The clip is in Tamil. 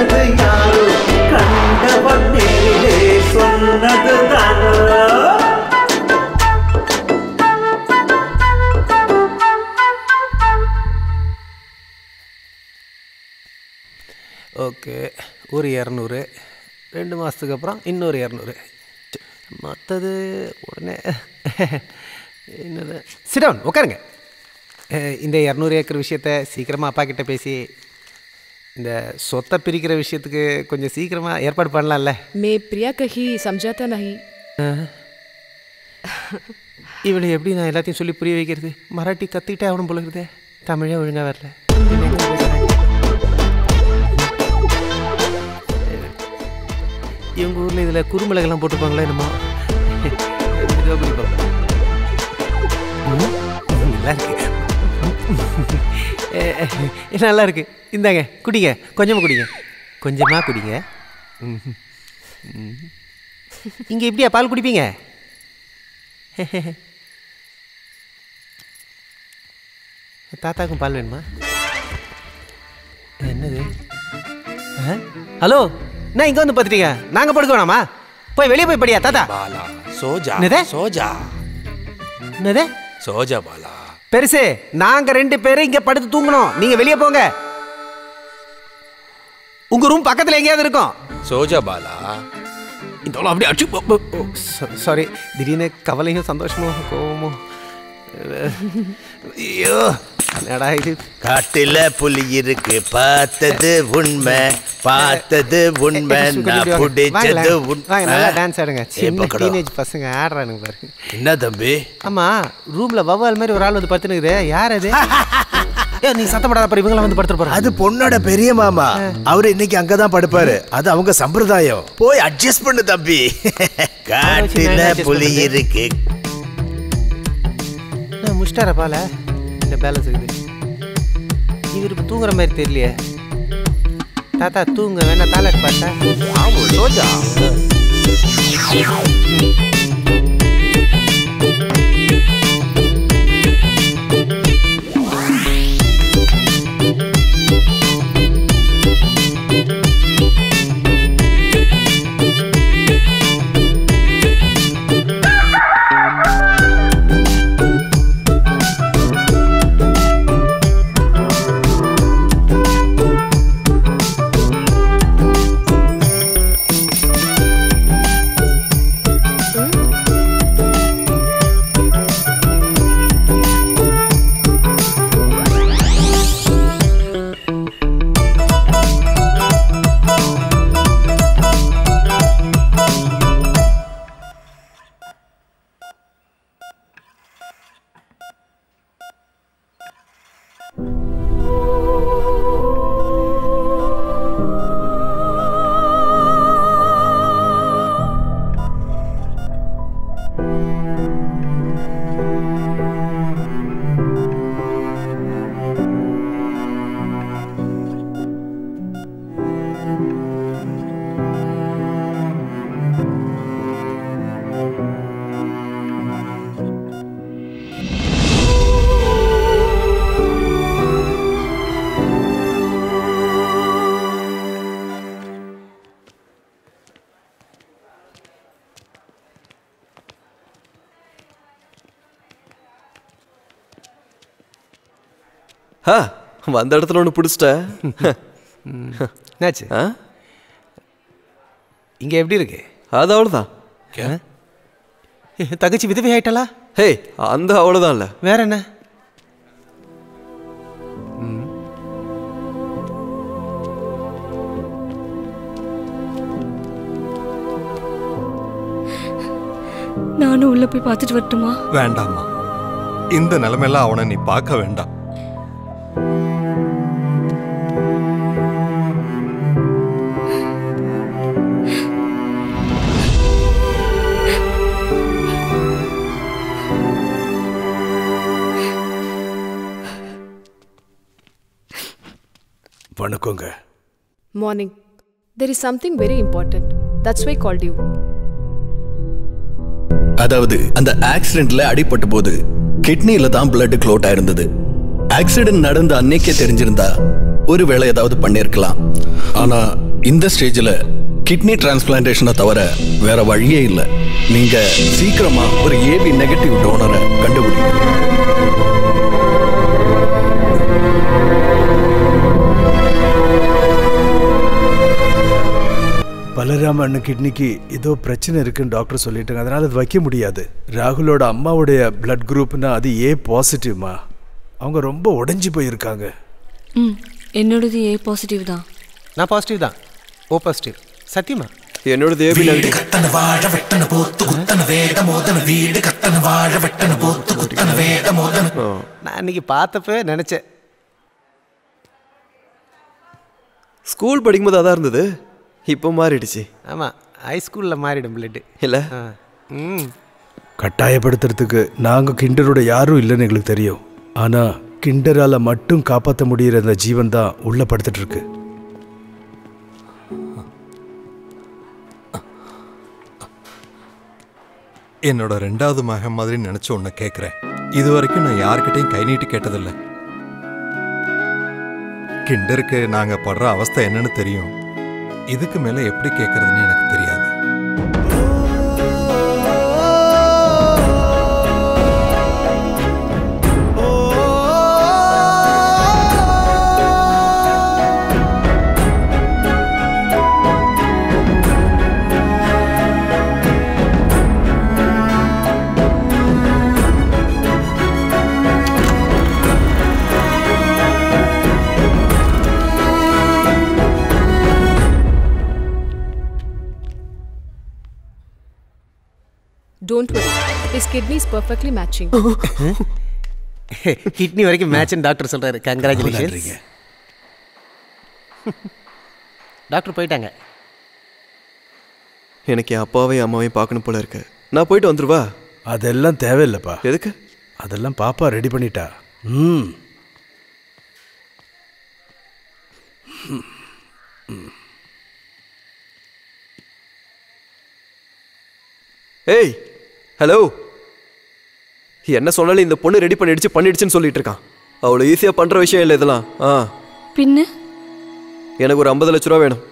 சொன்னது யாரோ கண்டவன் நேரிலே சொன்னது தானோ ஓகே ஒரு இரநூறு ரெண்டு மாதத்துக்கு அப்புறம் இன்னொரு இரநூறு மற்றது உடனே என்னது சிடவுன் உட்காருங்க அஹ், இந்த இரநூறு ஏக்கர் விஷயத்த சீக்கிரமாக அப்பா கிட்ட பேசி இந்த சொத்தை பிரிக்கிற விஷயத்துக்கு கொஞ்சம் சீக்கிரமாக ஏற்பாடு பண்ணலாம்ல मैं प्रिया कहीं समझाता नहीं இவளை எப்படி நான் எல்லாத்தையும் சொல்லி புரிய வைக்கிறது மராட்டி கற்றுக்கிட்டே ஆகணும் போல இருக்குதே தமிழே ஒழுங்காக வரல இவங்க ஊரில் இதில் குறுமிளகெல்லாம் போட்டுப்பாங்களே என்னமோ மெதுவா குடிப்போம். ம், நல்லா இருக்கு அஹ், அஹ், நல்லா இருக்கு இந்தாங்க குடிங்க கொஞ்சமாக குடிங்க கொஞ்சமாக குடிங்க ம், ம். இங்கே எப்படியா பால் குடிப்பீங்க தாத்தாக்கும் பால் வேணுமா என்னது ஆ? ஹலோ நான் இங்கே வந்து பார்த்துட்டீங்க நாங்கள் படுக்க வேணாமா போய் வெளியே போய் படியா தாத்தா பாலா சோஜா என்னது? சோஜா என்னது சோஜா பாலா பெருசு நாங்கள் ரெண்டு பேரும் இங்கே படுத்து தூங்கணும் நீங்கள் வெளியே போங்க உங்கள் ரூம் பக்கத்தில் எங்கேயாவது இருக்கும் சோஜா பாலா இந்த ஆளு அப்படியே அடிச்சு சாரி திடீர்னு கவலையும் சந்தோஷமும் கோவமோ ஐயோ என்னடா இது காட்டுல புலி இருக்கு பார்த்தது உண்மை பார்த்தது உண்மை நான் பிடிச்சது வாங்க நல்லா உண்மை டான்ஸ் ஆடுங்க ஏ, சின்ன பக்கடா. டீனேஜ் பசங்க ஆடுறானுங்க பாருங்க என்ன தம்பி ஆமா ரூம்ல வவ்வால் மாதிரி ஒரு ஆள் வந்து படுத்துனுக்குது யார் அது ஏ நீ சத்தம் போடாத பாரு இவங்களாம் வந்து படுத்துட்டு போறாங்க அது பொண்ணோட பெரிய மாமா அவரு இன்னைக்கு அங்கதான் படுப்பாரு அது அவங்க சம்பிரதாயம் போய் அட்ஜஸ்ட் பண்ணு தம்பி காட்டுல adjust புலி பண்றது? இருக்கு நான் முஷ்டார பால இந்த பேலன்ஸ் இருக்குது இவர் இப்போ தூங்குற மாதிரி தெரியலையே தாத்தா தூங்க வேணா தாலாட்டு பாட்டா சோஜா ஆ வந்த இடத்துல ஒன்று பிடிச்சிட்ட என்னாச்சு ஆ இங்கே எப்படி இருக்கு அது அவ்வளோதான் தங்கச்சி விதவை ஆயிட்டாளா ஹே அந்த அவ்வளோதான் இல்லை வேற என்ன நானும் உள்ள போய் பார்த்துட்டு வரட்டுமா வேண்டாம்மா இந்த நிலைமையெல்லாம் அவனை நீ பார்க்க வேண்டாம் வணக்கங்க Morning. There is something very important. That's why I called you. அதாவது அந்த ஆக்சிடென்ட்ல அடிபட்ட போது கிட்னில தான் பிளட் க்ளோட் ஆயிருந்தது ஆக்சிடென்ட் நடந்த அன்னைக்கே தெரிஞ்சிருந்தா ஒருவேளை ஏதாவது பண்ணிருக்கலாம் ஆனா இந்த ஸ்டேஜில் கிட்னி டிரான்ஸ்பிளான்டேஷனை தவிர வேற வழியே இல்லை நீங்க சீக்கிரமா ஒரு ஏபி நெகட்டிவ் டோனரை கண்டுபிடிங்க பலராம கிட்னிக்கு ஏதோ பிரச்சனை இருக்குன்னு டாக்டர் சொல்லிட்டாங்க அதனால அது வைக்க முடியாது ராகுலோட அம்மாவுடைய பிளட் குரூப்னா அது ஏ பாசிட்டிவ்மா அவங்க ரொம்ப உடைஞ்சு போயிருக்காங்க ம் என்னோடது ஏ பாசிட்டிவ் தான் நான் பாசிட்டிவ் தான் ஓ பாசிட்டிவ் சத்தியமா என்னோடது ஏபி நெகட்டிவ் நான் இன்னைக்கு பார்த்தப்ப நினச்சேன் ஸ்கூல் படிக்கும்போது அதான் இருந்தது இப்போ மாறிடுச்சு ஆமாம் ஹைஸ்கூலில் மாறிடும் பிளட்டு இல்ல ஆ ம் கட்டாயப்படுத்துறதுக்கு நாங்க கிண்டரோட யாரும் இல்லைன்னு எங்களுக்கு தெரியும் ஆனா கிண்டரால மட்டும் காப்பாற்ற முடியிற அந்த ஜீவன் தான் உள்ள படுத்துட்டு இருக்கு என்னோட ரெண்டாவது மகன் மாதிரி நினைச்சு உன்னை கேட்குறேன் இது வரைக்கும் நான் யார்கிட்டயும் கை நீட்டி கேட்டதில்ல கிண்டருக்கு நாங்க படுற அவஸ்தை என்னன்னு தெரியும் இதுக்கு மேல எப்படி கேட்கறதுன்னு எனக்கு தெரியாது Don't worry. His kidney is perfectly matching. Kidney வரைக்கும் மேட்ச்னு டாக்டர் சொல்கிறாரு கங்க்ராச்சுலேஷன்ஸ் டாக்டர் போயிட்டாங்க எனக்கு என் அப்பாவையும் அம்மாவையும் பார்க்கணும் போல இருக்கு நான் போயிட்டு வந்துருவா அதெல்லாம் தேவையில்லைப்பா எதுக்கு அதெல்லாம் பாப்பா ரெடி பண்ணிட்டா ம் ஏய் ஹலோ என்ன சொன்னாலும் இந்த பொண்ணு ரெடி பண்ணிடுச்சு பண்ணிடுச்சுன்னு சொல்லிட்டு இருக்கான் அவ்வளோ ஈஸியாக பண்ணுற விஷயம் இல்லை இதெல்லாம் ஆ பின்ன எனக்கு ஒரு ஐம்பது லட்ச ரூபா வேணும்